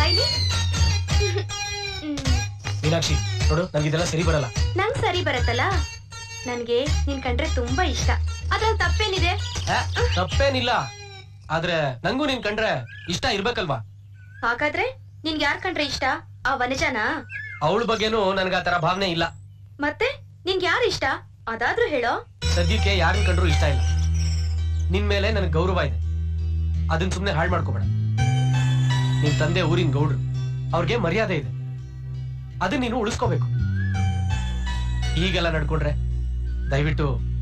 ಬಾಯ್ಲಿ ಹ್ಮ್. ಮೀನಾಕ್ಷಿ ನೋಡು ನಂಗೆ ಇದೆಲ್ಲ ಸರಿ ಬರಲ್ಲ ನಂಗ್ ಸರಿ ಬರತ್ತಲ್ಲ ನನ್ಗೆ ನಿನ್ ಕಂಡ್ರೆ ತುಂಬಾ ಇಷ್ಟ ಅದ್ರಲ್ಲಿ ತಪ್ಪೇನಿದೆ ಆ, ತಪ್ಪೇನಿಲ್ಲ ಆದ್ರೆ ನಂಗೂ ನಿನ್ ಕಂಡ್ರೆ ಇಷ್ಟ ಇರ್ಬೇಕಲ್ವಾ ಹಾಗಾದ್ರೆ ನಿನ್ಗೆ ಯಾರ್ ಕಂಡ್ರೆ ಇಷ್ಟ ಆ ವನಜಾನ ಅವಳ ಬಗ್ಗೆನೂ ನನ್ಗ ಆ ತರ ಭಾವನೆ ಇಲ್ಲ ಮತ್ತೆ ನಿನ್ಗೆ ಯಾರು ಇಷ್ಟ ಅದಾದ್ರೂ ಹೇಳೋ ಸದ್ಯಕ್ಕೆ ಯಾರನ್ನ ಕಂಡ್ರು ಇಷ್ಟ ಇಲ್ಲ ನಿನ್ ಮೇಲೆ ನನಗೆ ಗೌರವ ಇದೆ ಅದನ್ನ ಸುಮ್ನೆ ಹಾಳು ಮಾಡ್ಕೋಬೇಡ ನಿನ್ ತಂದೆ ಊರಿನ ಗೌಡ್ರು ಅವ್ರಿಗೆ ಮರ್ಯಾದೆ ಇದೆ ಅದನ್ನ ನೀನು ಉಳಿಸ್ಕೋಬೇಕು ಹೀಗೆಲ್ಲ ನಡ್ಕೊಂಡ್ರೆ ದಯವಿಟ್ಟು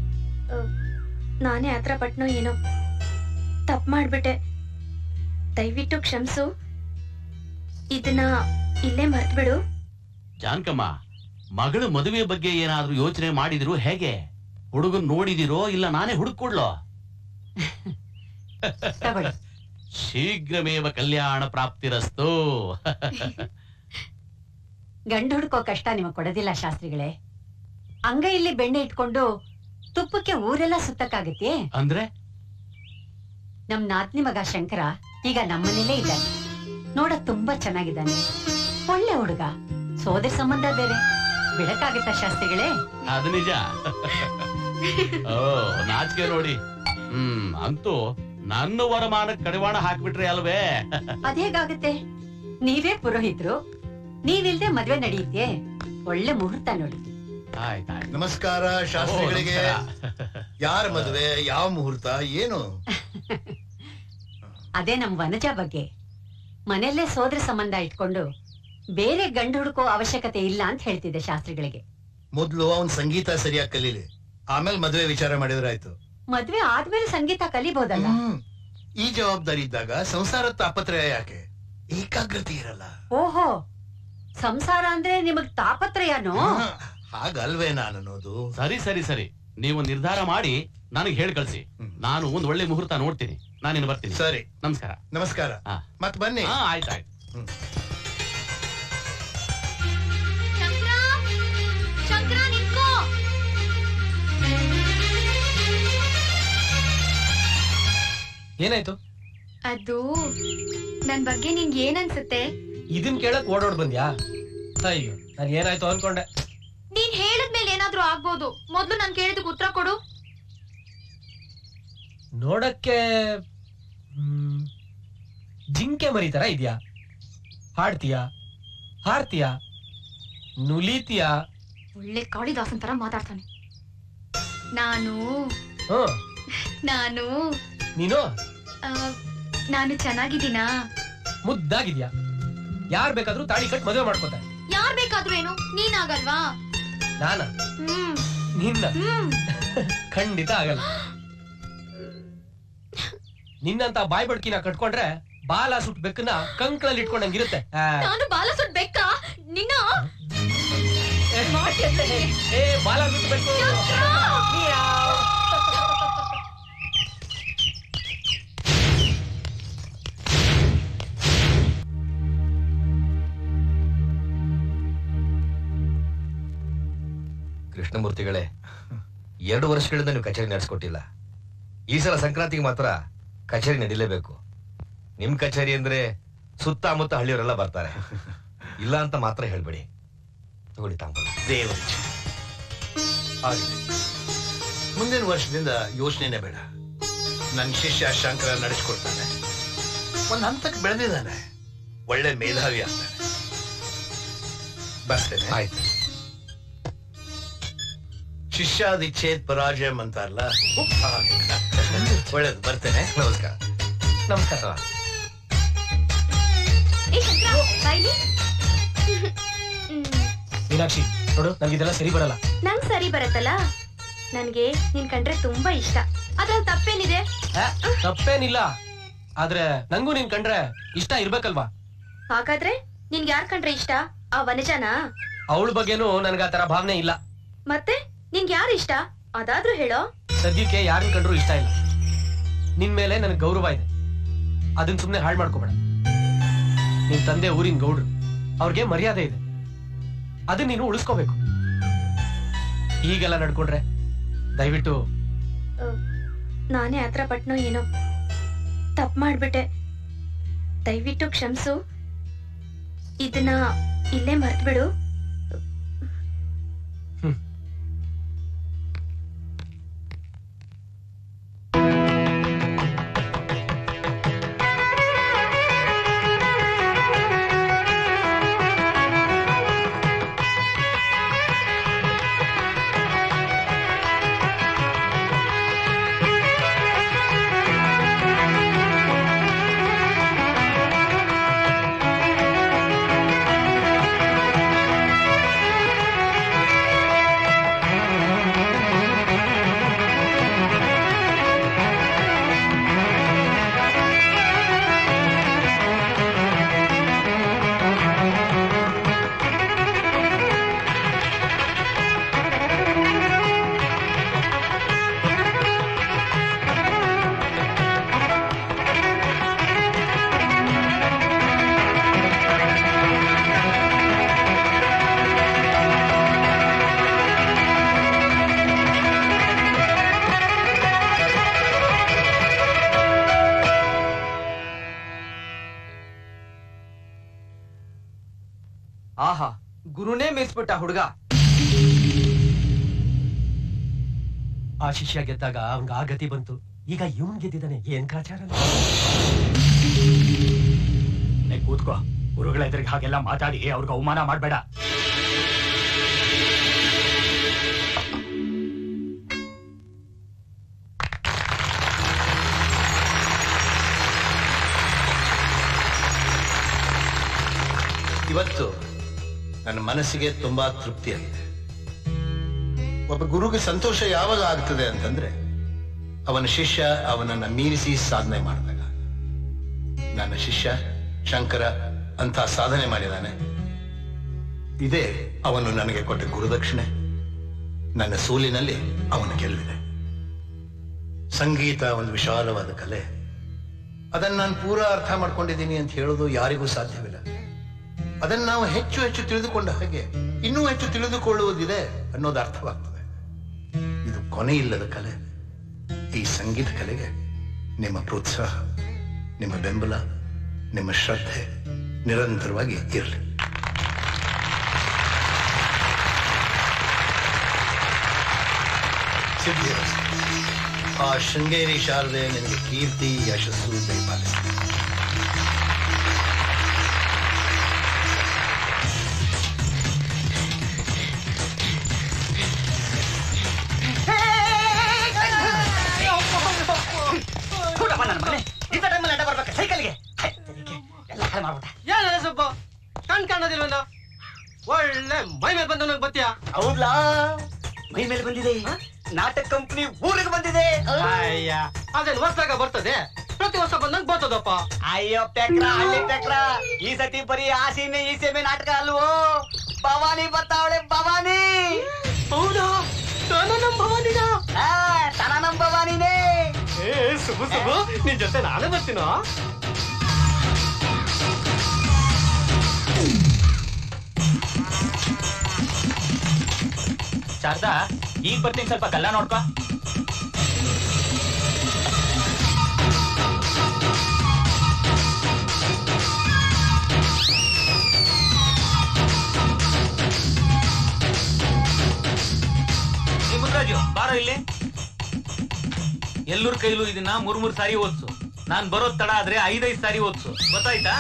ನಾನೇ ಆತರ ಪಟ್ನೋ ಏನೋ ತಪ್ಪು ಮಾಡ್ಬಿಟ್ಟೆ ದಯವಿಟ್ಟು ಕ್ಷಮ್ಸು ಇದನ್ನ ಇಲ್ಲೇ ಮರ್ತ್ಬಿಡು ಜಾನ್ಕಮ್ಮ ಮಗಳ ಮದುವೆ ಬಗ್ಗೆ ಏನಾದ್ರೂ ಯೋಚನೆ ಮಾಡಿದ್ರು ಹೇಗೆ ಹುಡುಗನ್ ನೋಡಿದಿರೋ ಇಲ್ಲ ನಾನೇ ಹುಡುಕೊಡ್ಲೋ ತಗೊಳ್ಳಿ ಶೀಘ್ರಮೇವ ಕಲ್ಯಾಣ ಪ್ರಾಪ್ತಿರಸ್ತು ಗಂಡು ಹುಡ್ಕೋ ಕಷ್ಟ ನಿಮಗ್ ಕೊಡೋದಿಲ್ಲ ಶಾಸ್ತ್ರಿಗಳೇ ಅಂಗೈಯಲ್ಲಿ ಬೆಣ್ಣೆ ಇಟ್ಕೊಂಡು ತುಪ್ಪಕ್ಕೆ ಊರೆಲ್ಲ ಸುತ್ತಕ್ಕಾಗತ್ತೆ ಅಂದ್ರೆ ನಮ್ ನಾತ್ನಿ ಮಗ ಶಂಕರ ಈಗ ನಮ್ಮನೇಲೇ ಇದ್ದಾನೆ ನೋಡಕ್ ತುಂಬಾ ಚೆನ್ನಾಗಿದ್ದಾನೆ ಒಳ್ಳೆ ಹುಡುಗ ಸೋದರ ಸಂಬಂಧ ಬೇರೆ ಬಿಡಕ್ಕಾಗತ್ತಾ ಶಾಸ್ತ್ರಿಗಳೇ ಅದು ನಿಜ ಓ ನಾಚಿಕೆ ನೋಡಿ ಹ್ಮ್ ಅಂತೂ ನನ್ನ ವರಮಾನ ಕಡಿವಾಣ ಹಾಕ್ಬಿಟ್ರಿ ಅಲ್ವೇ ಅದೇಗಾಗತ್ತೆ ನೀವೇ ಪುರೋಹಿತ್ರು ನೀವಿಲ್ದೆ ಮದ್ವೆ ನಡೆಯುತ್ತೆ ಒಳ್ಳೆ ಮುಹೂರ್ತ ನೋಡಿ ಆಯ್ತಾಯ್ತು ನಮಸ್ಕಾರ ಶಾಸ್ತ್ರಿಗಳಿಗೆ ಯಾರ ಮದುವೆ ಯಾವ ಮುಹೂರ್ತ ಏನು ಅದೇ ನಮ್ ವನಜ ಬಗ್ಗೆ ಮನೆಯಲ್ಲೇ ಸೋದರ ಸಂಬಂಧ ಇಟ್ಕೊಂಡು ಬೇರೆ ಗಂಡು ಹುಡುಕೋ ಅವಶ್ಯಕತೆ ಇಲ್ಲ ಅಂತ ಹೇಳ್ತಿದ್ದೆ ಶಾಸ್ತ್ರಿಗಳಿಗೆ ಮೊದ್ಲು ಅವನ್ ಸಂಗೀತ ಸರಿಯಾಗಿ ಕಲೀಲಿ ಆಮೇಲೆ ಮದುವೆ ವಿಚಾರ ಮಾಡಿದ್ರಾಯ್ತು ಮದ್ವೆ ಆದ್ಮೇಲೆ ಸಂಗೀತ ಕಲಿಬಹುದಲ್ಲ ಹ್ಮ್. ಈ ಜವಾಬ್ದಾರಿ ಇದ್ದಾಗ ಸಂಸಾರ ತಾಪತ್ರಯ ಯಾಕೆ ಏಕಾಗ್ರತೆ ಇರಲ್ಲ ಓಹೋ ಸಂಸಾರ ಅಂದ್ರೆ ನಿಮಗ್ ತಾಪತ್ರಯನೋ ಹಾ, ಹಾಗಲ್ವೇ ನಾನು ಅನ್ನೋದು ಸರಿ ಸರಿ ಸರಿ ನೀವು ನಿರ್ಧಾರ ಮಾಡಿ ನನಗೆ ಹೇಳಿ ಕಳ್ಸಿ ಹ್ಮ್. ನಾನು ಒಂದ್ ಒಳ್ಳೆ ಮುಹೂರ್ತ ನೋಡ್ತೀನಿ ನಾನಿನ್ನು ಬರ್ತೀನಿ ಸರಿ ನಮಸ್ಕಾರ ನಮಸ್ಕಾರ ಹಾ. ಮತ್ ಬನ್ನಿ ಹಾ ಆಯ್ತಾಯ್ತು ಶಂಕರ ಶಂಕರ ನಿಂತ್ಕೋ ಏನಾಯ್ತು ಅದು ನನ್ ಬಗ್ಗೆ ನಿಂಗೆ ಏನ್ ಅನ್ಸುತ್ತೆ ಇದನ್ ಕೇಳಕ್ ಓಡೋಡ್ ಬಂದ್ಯಾ ಅಯ್ಯೋ ನಾನು ಏನಾಯ್ತು ಅನ್ಕೊಂಡೆ ನೀನ್ ಹೇಳಿದ್ಮೇಲೆ ಏನಾದ್ರೂ ಆಗ್ಬೋದು ಮೊದ್ಲು ನಾನ್ ಕೇಳಿದಕ್ಕೆ ಉತ್ತರ ಕೊಡು ನೋಡಕ್ಕೆ ಹ್ಮ್, ಜಿಂಕೆ ಮರಿ ತರ ಇದ್ಯಾ ಹಾಡ್ತೀಯಾ ಹಾರ್ತೀಯಾ ನುಲಿತೀಯಾ ಒಳ್ಳೆ ಕಾಳಿದಾಸನ್ ತರ ಮಾತಾಡ್ತಾನೆ ನಾನು ಹ್ಮ್ ನಾನು ನೀನು ಆ, ನಾನು ಚೆನ್ನಾಗಿದ್ದೀನಾ ಮುದ್ದಾಗಿದ್ಯಾ ಯಾರ್ ಬೇಕಾದ್ರೂ ತಾಳಿ ಕಟ್ ಮದುವೆ ಮಾಡ್ಕೋತಾರೆ ಯಾರ್ ಬೇಕಾದ್ರೂ ಏನು ನೀನಾಗಲ್ವಾ ನಾನ ಹ್ಮ್ ನಿನ್ನ ಹ್ಮ್ ಖಂಡಿತ ಆಗಲ್ಲ ನಿನ್ನಂತ ಬಾಯ್ ಬಡ್ಕಿನ ಕಟ್ಕೊಂಡ್ರೆ ಬಾಲ ಸುಟ್ ಬೆಕ್ಕನ್ನ ಕಂಕ್ಳಲ್ಲಿ ಇಟ್ಕೊಂಡಂಗಿರುತ್ತೆ ಆ, ನಾನು ಬಾಲ ಸುಟ್ ಬೇಕಾ ನಿನ್ನ ಏ ಬಾಲ ಸುಟ್ ಬೆಕ್ಕು ಕೃಷ್ಣಮೂರ್ತಿಗಳೇ ಎರಡು ವರ್ಷಗಳಿಂದ ನೀವು ಕಚೇರಿ ನಡೆಸ್ಕೊಟ್ಟಿಲ್ಲ ಈ ಸಲ ಸಂಕ್ರಾಂತಿಗೆ ಮಾತ್ರ ಕಚೇರಿ ನಡೀಲೇಬೇಕು ನಿಮ್ ಕಚೇರಿ ಅಂದ್ರೆ ಸುತ್ತಮುತ್ತ ಹಳ್ಳಿಯವರೆಲ್ಲ ಬರ್ತಾರೆ ಇಲ್ಲ ಅಂತ ಮಾತ್ರ ಹೇಳ್ಬೇಡಿ ತಗೊಳ್ಳಿ ತಾಂಬೂಲ ದೇವರ ಇಚ್ಛೆ. ಆಗ್ಲಿ ಮುಂದಿನ ವರ್ಷದಿಂದ ಯೋಚನೆನೇ ಬೇಡ ನನ್ ಶಿಷ್ಯ ಶಂಕರ ನಡೆಸ್ಕೊಡ್ತಾನೆ ಒಂದ್ ಹಂತಕ್ಕೆ ಬೆಳೆದಿದ್ದಾನೆ ಒಳ್ಳೆ ಮೇಧಾವಿ ಆಗ್ತಾನೆ ಬರ್ತೇನೆ ಆಯ್ತು ಶಿಷ್ಯಾದಿಚ್ಛೇದ್ ಪರಾಜಯಂ ಅಂತಾರಲ್ಲ ಹಾಗೆ. ಒಳ್ಳೇದು ಬರ್ತೇನೆ ನಮಸ್ಕಾರ ನಮಸ್ಕಾರ ಏ ಶಂಕರ ಬಾಯ್ಲಿ ಮೀನಾಕ್ಷಿ ನೋಡು ನಂಗೆ ಇದೆಲ್ಲ ಸರಿ ಬರಲ್ಲ ನಂಗ್ ಸರಿ ಬರತ್ತಲ್ಲ ನನ್ಗೆ ನಿನ್ ಕಂಡ್ರೆ ತುಂಬಾ ಇಷ್ಟ ಅದ್ರಲ್ಲಿ ತಪ್ಪೇನಿದೆ ಆ, ತಪ್ಪೇನಿಲ್ಲ ಆದ್ರೆ ನಂಗೂ ನಿನ್ ಕಂಡ್ರೆ ಇಷ್ಟ ಇರ್ಬೇಕಲ್ವಾ ಹಾಗಾದ್ರೆ ನಿನ್ಗೆ ಯಾರ್ ಕಂಡ್ರೆ ಇಷ್ಟ ಆ ವನಜಾನ ಅವಳ ಬಗ್ಗೆನೂ ನನ್ಗ ಆ ತರ ಭಾವನೆ ಇಲ್ಲ ಮತ್ತೆ ನಿನ್ಗೆ ಯಾರು ಇಷ್ಟ ಅದಾದ್ರೂ ಹೇಳೋ ಸದ್ಯಕ್ಕೆ ಯಾರನ್ನ ಕಂಡ್ರು ಇಷ್ಟ ಇಲ್ಲ ನಿನ್ ಮೇಲೆ ನನಗೆ ಗೌರವ ಇದೆ ಅದನ್ನ ಸುಮ್ನೆ ಹಾಳು ಮಾಡ್ಕೋಬೇಡ ನಿನ್ ತಂದೆ ಊರಿನ ಗೌಡ್ರು ಅವ್ರಿಗೆ ಮರ್ಯಾದೆ ಇದೆ ಅದನ್ನ ನೀನು ಉಳಿಸ್ಕೋಬೇಕು ಹೀಗೆಲ್ಲ ನಡ್ಕೊಂಡ್ರೆ ದಯವಿಟ್ಟು ನಾನೇ ಆತರ ಪಟ್ನೋ ಏನೋ ತಪ್ಪು ಮಾಡ್ಬಿಟ್ಟೆ ದಯವಿಟ್ಟು ಕ್ಷಮ್ಸು ಇದನ್ನ ಇಲ್ಲೇ ಮರ್ತ್ಬಿಡು ಆಹಾ ಗುರುನೇ ಮೇಯಿಸ್ಬಿಟ್ಟ ಹುಡುಗ ಆ ಶಿಷ್ಯ ಗೆದ್ದಾಗ ಅವನ್ಗ ಆ ಗತಿ ಬಂತು ಈಗ ಇವನ್ ಗೆದ್ದಿದ್ದಾನೆ ಏನ್ ಕಾಚಾರ ಏ, ಕೂತ್ಕೋ ಗುರುಗಳ ಎದುರಿಗೆ ಹಾಗೆಲ್ಲ ಮಾತಾಡಿ ಅವ್ರಿಗೆ ಅವಮಾನ ಮಾಡ್ಬೇಡ ಇವತ್ತು ನನ್ನ ಮನಸ್ಸಿಗೆ ತುಂಬಾ ತೃಪ್ತಿಯಾಗಿದೆ ಒಬ್ಬ ಗುರುಗೆ ಸಂತೋಷ ಯಾವಾಗ ಆಗ್ತದೆ ಅಂತಂದ್ರೆ ಅವನ ಶಿಷ್ಯ ಅವನನ್ನ ಮೀರಿಸಿ ಸಾಧನೆ ಮಾಡಿದಾಗ ನನ್ನ ಶಿಷ್ಯ ಶಂಕರ ಅಂತ ಸಾಧನೆ ಮಾಡಿದಾನೆ ಇದೇ ಅವನು ನನಗೆ ಕೊಟ್ಟ ಗುರುದಕ್ಷಿಣೆ ನನ್ನ ಸೋಲಿನಲ್ಲಿ ಅವನ ಗೆಲುವಿದೆ ಸಂಗೀತ ಒಂದು ವಿಶಾಲವಾದ ಕಲೆ ಅದನ್ನ ನಾನು ಪೂರಾ ಅರ್ಥ ಮಾಡ್ಕೊಂಡಿದ್ದೀನಿ ಅಂತ ಹೇಳೋದು ಯಾರಿಗೂ ಸಾಧ್ಯವಿಲ್ಲ ಅದನ್ನ ನಾವು ಹೆಚ್ಚು ಹೆಚ್ಚು ತಿಳಿದುಕೊಂಡ ಹಾಗೆ ಇನ್ನೂ ಹೆಚ್ಚು ತಿಳಿದುಕೊಳ್ಳುವುದಿದೆ ಅನ್ನೋದು ಅರ್ಥವಾಗ್ತದೆ ಇದು ಕೊನೆ ಇಲ್ಲದ ಕಲೆ ಈ ಸಂಗೀತ ಕಲೆಗೆ ನಿಮ್ಮ ಪ್ರೋತ್ಸಾಹ ನಿಮ್ಮ ಬೆಂಬಲ ನಿಮ್ಮ ಶ್ರದ್ಧೆ ನಿರಂತರವಾಗಿ ಇರಲಿ ಸಿದ್ಧಿರಸ್ತು. ಆ ಶೃಂಗೇರಿ ಶಾರದೆ ನಿನಗೆ ಕೀರ್ತಿ ಯಶಸ್ಸು ದಯಪಾಲಿಸಿ ಕೂಟಪ್ಪ ನನ್ನ ಮನೆ ಇಂಥ ಟೈಮಲ್ಲಿ ಅಡ್ಡ ಬರ್ಬೇಕು ಸೈಕಲ್ಗೆ ಎಲ್ಲ ಹಾಳು ಮಾಡ್ಬಿಟ್ಟ ಏನ ಸ್ವಲ್ಪ ಕಣ್ ಕಾಣೋದಿಲ್ವೇನೋ ಒಳ್ಳೆ ಮೈ ಮೇಲೆ ಬಂದು ನಂಗೆ ಬತ್ತೀಯಾ ಹೌದ್ಲಾ ಮೈ ಮೇಲೆ ಬಂದಿದೆ ನಾಟಕ ಕಂಪನಿ ಊರಿಗೆ ಬಂದಿದೆ ಅಯ್ಯ ಅದೇನ್ ವರ್ಷದಾಗ ಬರ್ತದೆ ಪ್ರತಿ ವರ್ಷ ಬಂದಂಗ್ ಬರ್ತದಪ್ಪ ಅಯ್ಯೋ ಪೆಕ್ರ ಹಳ್ಳಿ ಪೆಕ್ರ ಈ ಸತಿ ಬರೀ ಆ ಸೀಮೆ ಈ ಸೀಮೆ ನಾಟಕ ಅಲ್ವೋ ಭವಾನಿ ಬರ್ತಾವಳೆ ಭವಾನಿ ಹೌದಾ ನಾನು ನಮ್ ಭವಾನಿನ ಆ, ತನ ನಮ್ ಭವಾನಿನೇ ಏ ಸುಬು ಸುಬು ನಿನ್ ಜೊತೆ ನಾನೇ ಬರ್ತೀನೋ ಶಾರದಾ ಈಗ ಬರ್ತೀನಿ ಸ್ವಲ್ಪ ಕಲ್ಲ ನೋಡ್ಕೊ ಮುದ್ರಾಜು ಬಾರೋ ಇಲ್ಲಿ ಎಲ್ಲರ ಕೈಲೂ ಇದನ್ನ ಮೂರ್ ಮೂರ್ ಸಾರಿ ಓದ್ಸು ನಾನ್ ಬರೋದ್ ತಡ ಆದ್ರೆ ಐದೈದ್ ಸಾರಿ ಓದ್ಸು ಗೊತ್ತಾಯ್ತಾ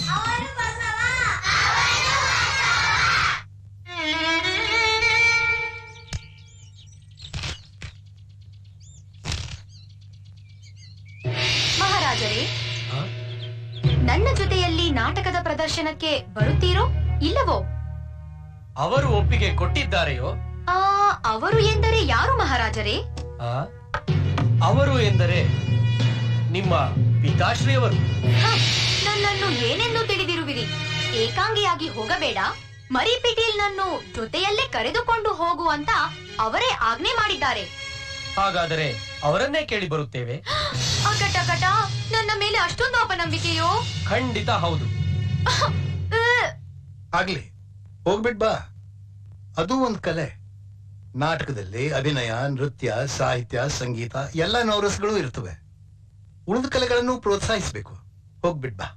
ಮಹಾರಾಜರೇ ನನ್ನ ಜೊತೆಯಲ್ಲಿ ನಾಟಕದ ಪ್ರದರ್ಶನಕ್ಕೆ ಬರುತ್ತೀರೋ ಇಲ್ಲವೋ ಅವರು ಒಪ್ಪಿಗೆ ಕೊಟ್ಟಿದ್ದಾರೆಯೋ ಆ ಅವರು ಎಂದರೆ ಯಾರು ಮಹಾರಾಜರೇ ಆ? ಅವರು ಎಂದರೆ ನಿಮ್ಮ ಪಿತಾಶ್ರೀಯವರು ಹ, ನನ್ನನ್ನು ಏನೆಂದು ತಿಳಿದಿರುವಿರಿ ಏಕಾಂಗಿಯಾಗಿ ಹೋಗಬೇಡ ಮರಿ ಪಿಟೀಲ್ ನನ್ನು ಜೊತೆಯಲ್ಲೇ ಕರೆದುಕೊಂಡು ಹೋಗು ಅಂತ ಅವರೇ ಆಜ್ಞೆ ಮಾಡಿದ್ದಾರೆ ಹಾಗಾದರೆ ಅವರನ್ನೇ ಕೇಳಿ ಬರುತ್ತೇವೆ ಅಕಟ ಕಟ ನನ್ನ ಮೇಲೆ ಅಷ್ಟೊಂದು ಅಪನಂಬಿಕೆಯೋ ಖಂಡಿತ ಹೌದು ಆಗ್ಲಿ ಹೋಗ್ಬಿಟ್ ಬಾ ಅದು ಒಂದ್ ಕಲೆ ನಾಟಕದಲ್ಲಿ ಅಭಿನಯ ನೃತ್ಯ ಸಾಹಿತ್ಯ ಸಂಗೀತ ಎಲ್ಲ ನವರಸಗಳು ಇರ್ತವೆ ಉಳಿದ ಕಲೆಗಳನ್ನು ಪ್ರೋತ್ಸಾಹಿಸಬೇಕು ಹೋಗ್ಬಿಟ್ ಬಾ